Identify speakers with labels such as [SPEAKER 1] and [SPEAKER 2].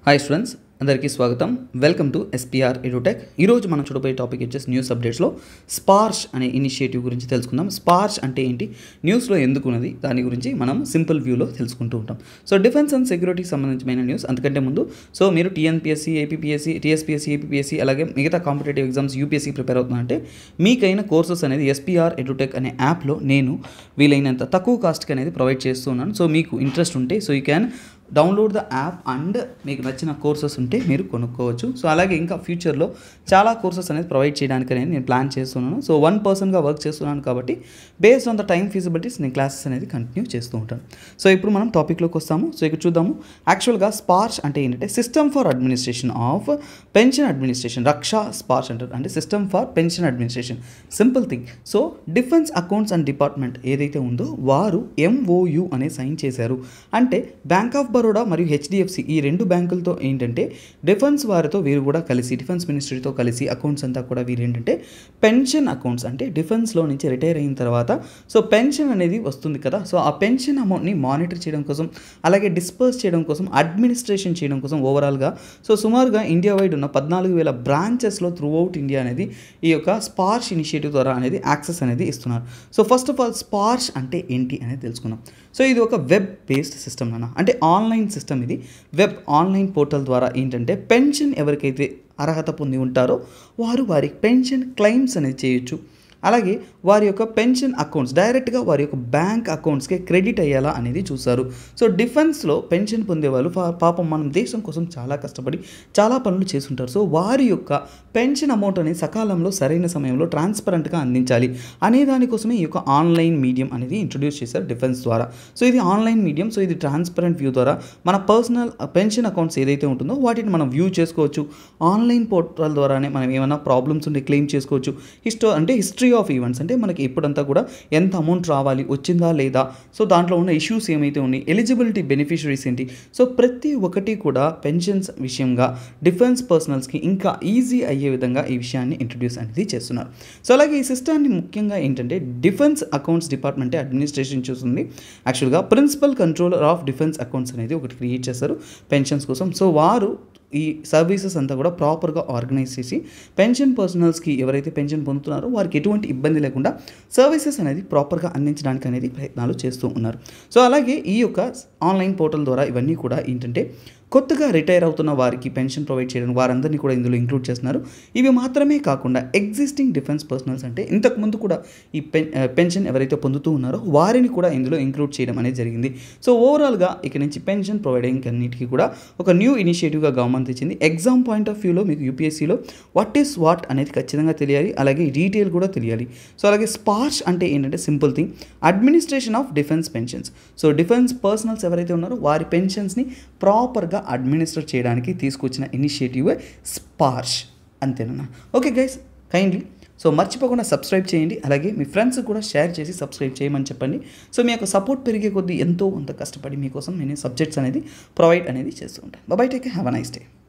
[SPEAKER 1] hi students అందరికీ స్వాగతం welcome to SPR edutech ఈరోజు మనం చూడబోయే టాపిక్ వచ్చేసి న్యూస్ అప్డేట్స్లో స్పార్ష్ అనే ఇనిషియేటివ్ గురించి తెలుసుకుందాం స్పార్ష్ అంటే ఏంటి న్యూస్లో ఎందుకు ఉన్నది దాని గురించి మనం సింపుల్ వ్యూలో తెలుసుకుంటూ ఉంటాం సో డిఫెన్స్ అండ్ సెక్యూరిటీకి సంబంధించిన న్యూస్ అంతకంటే ముందు సో మీరు టీఎన్పిఎస్సి ఏపీఎస్సి టీఎస్పీఎస్సి ఏపీఎస్సి అలాగే మిగతా కాంపిటేటివ్ ఎగ్జామ్స్ యూపీఎస్సీ ప్రిపేర్ అవుతున్నారంటే మీకైన కోర్సెస్ అనేది ఎస్పీఆర్ ఎడ్యుటెక్ అనే యాప్లో నేను వీలైనంత తక్కువ కాస్ట్కి అనేది ప్రొవైడ్ చేస్తున్నాను సో మీకు ఇంట్రెస్ట్ ఉంటే so you can download the app and మీకు నచ్చిన కోర్సెస్ ఉంటే మీరు కొనుక్కోవచ్చు సో అలాగే ఇంకా ఫ్యూచర్లో చాలా కోర్సెస్ అనేది ప్రొవైడ్ చేయడానికి అనేది నేను ప్లాన్ చేస్తున్నాను సో వన్ పర్సన్గా వర్క్ చేస్తున్నాను కాబట్టి based on the time feasibilities నేను క్లాసెస్ అనేది కంటిన్యూ చేస్తూ ఉంటాను సో ఇప్పుడు మనం టాపిక్లోకి వస్తాము సో ఇక్కడ చూద్దాము యాక్చువల్గా స్పార్చ్ అంటే ఏంటంటే system for administration of pension administration Raksha Sparsh అంటారు అంటే system for pension administration simple thing so defence accounts and department ఏదైతే ఉందో వారు ఎంఓయు అనే సైన్ చేశారు అంటే బ్యాంక్ ఆఫ్ బరోడా మరియు హెచ్డిఎఫ్సి ఈ రెండు బ్యాంకులతో ఏంటంటే డిఫెన్స్ వారితో వీరు కూడా కలిసి డిఫెన్స్ మినిస్ట్రీతో కలిసి అకౌంట్స్ అంతా కూడా వీరు ఏంటంటే పెన్షన్ అకౌంట్స్ అంటే డిఫెన్స్లో నుంచి రిటైర్ అయిన తర్వాత సో పెన్షన్ అనేది వస్తుంది కదా సో ఆ పెన్షన్ అమౌంట్ని మానిటర్ చేయడం కోసం అలాగే డిస్పర్స్ చేయడం కోసం అడ్మినిస్ట్రేషన్ చేయడం కోసం ఓవరాల్గా సో సుమారుగా ఇండియా వైడ్ ఉన్న పద్నాలుగు వేల బ్రాంచెస్లో త్రూ అవుట్ ఇండియా అనేది ఈ యొక్క స్పార్ష్ ఇనిషియేటివ్ ద్వారా అనేది యాక్సెస్ అనేది ఇస్తున్నారు so first of all Sparsh అంటే ఏంటి అనేది తెలుసుకుందాం సో ఇది ఒక వెబ్ బేస్డ్ సిస్టమ్ అన్న అంటే ఆన్లైన్ సిస్టమ్ ఇది వెబ్ ఆన్లైన్ పోర్టల్ ద్వారా ఏంటంటే పెన్షన్ ఎవరికైతే అర్హత పొంది ఉంటారో వారు వారి పెన్షన్ క్లెయిమ్స్ అనేది చేయొచ్చు అలాగే వారి యొక్క పెన్షన్ అకౌంట్స్ డైరెక్ట్గా వారి యొక్క బ్యాంక్ అకౌంట్స్కి క్రెడిట్ అయ్యేలా అనేది చూస్తారు సో డిఫెన్స్లో పెన్షన్ పొందేవాళ్ళు పా- పాపం మనం దేశం కోసం చాలా కష్టపడి చాలా పనులు చేస్తుంటారు సో వారి యొక్క పెన్షన్ అమౌంట్ అనేది సకాలంలో సరైన సమయంలో ట్రాన్స్పరెంట్గా అందించాలి అనే దానికోసమే ఈ యొక్క ఆన్లైన్ మీడియం అనేది ఇంట్రొడ్యూస్ చేశారు డిఫెన్స్ ద్వారా సో ఇది ఆన్లైన్ మీడియం సో ఇది ట్రాన్స్పరెంట్ వ్యూ ద్వారా మన పర్సనల్ పెన్షన్ అకౌంట్స్ ఏదైతే ఉంటుందో వాటిని మనం వ్యూ చేసుకోవచ్చు ఆన్లైన్ పోర్టల్ ద్వారానే మనం ఏమైనా ప్రాబ్లమ్స్ ఉంటే క్లెయిమ్ చేసుకోవచ్చు హిస్టో అంటే హిస్టరీ ఆఫ్ ఈవెంట్స్ అంటే మనకి ఇప్పుడంతా కూడా ఎంత అమౌంట్ రావాలి వచ్చిందా లేదా సో దాంట్లో ఉన్న ఇష్యూస్ ఏమైతే ఉన్నాయి ఎలిజిబిలిటీ బెనిఫిషరీస్ ఏంటి సో ప్రతి ఒక్కటి కూడా పెన్షన్స్ విషయంగా డిఫెన్స్ పర్సనల్స్కి ఇంకా ఈజీ అయ్యే విధంగా ఈ విషయాన్ని ఇంట్రడ్యూస్ అనేది చేస్తున్నారు సో అలాగే ఈ సిస్టాన్ని ముఖ్యంగా ఏంటంటే డిఫెన్స్ అకౌంట్స్ డిపార్ట్మెంటే అడ్మినిస్ట్రేషన్ చూస్తుంది యాక్చువల్గా principal controller of defence accounts అనేది ఒకటి క్రియేట్ చేస్తారు పెన్షన్స్ కోసం సో వారు ఈ సర్వీసెస్ అంతా కూడా ప్రాపర్గా ఆర్గనైజ్ చేసి పెన్షన్ పర్సనల్స్కి ఎవరైతే పెన్షన్ పొందుతున్నారో వారికి ఎటువంటి ఇబ్బంది లేకుండా సర్వీసెస్ అనేది ప్రాపర్గా అందించడానికి అనేది ప్రయత్నాలు చేస్తూ ఉన్నారు సో అలాగే ఈ యొక్క ఆన్లైన్ పోర్టల్ ద్వారా ఇవన్నీ కూడా ఏంటంటే కొత్తగా రిటైర్ అవుతున్న వారికి పెన్షన్ ప్రొవైడ్ చేయడం వారందరినీ కూడా ఇందులో ఇంక్లూడ్ చేస్తున్నారు ఇవి మాత్రమే కాకుండా ఎగ్జిస్టింగ్ డిఫెన్స్ పర్సనల్స్ అంటే ఇంతకుముందు కూడా ఈ పెన్ పెన్షన్ ఎవరైతే పొందుతూ ఉన్నారో వారిని కూడా ఇందులో ఇంక్లూడ్ చేయడం అనేది జరిగింది సో ఓవరాల్గా ఇక నుంచి పెన్షన్ ప్రొవైడింగ్ అన్నిటికీ కూడా ఒక న్యూ ఇనిషియేటివ్గా గవర్నమెంట్ ఇచ్చింది ఎగ్జామ్ పాయింట్ ఆఫ్ వ్యూలో మీకు యూపీఎస్సీలో వాట్ ఈస్ వాట్ అనేది ఖచ్చితంగా తెలియాలి అలాగే డీటెయిల్ కూడా తెలియాలి సో అలాగే స్పార్చ్ అంటే ఏంటంటే simple thing administration of defence pensions so defence personals ఎవరైతే ఉన్నారో వారి పెన్షన్స్ని ప్రాపర్గా అడ్మినిస్టర్ చేయడానికి తీసుకొచ్చిన ఇనిషియేటివ్ స్పార్ష్ అంతేనన్నా ఓకే గైస్ కైండ్లీ సో మర్చిపోకుండా సబ్స్క్రైబ్ చేయండి అలాగే మీ ఫ్రెండ్స్ కూడా షేర్ చేసి సబ్స్క్రైబ్ చేయమని చెప్పండి సో మీ యొక్క సపోర్ట్ పెరిగే కొద్దీ ఎంతో అంత కష్టపడి మీకోసం నేను సబ్జెక్ట్స్ అనేది ప్రొవైడ్ అనేది చేస్తూ ఉంటాను bye take have a nice day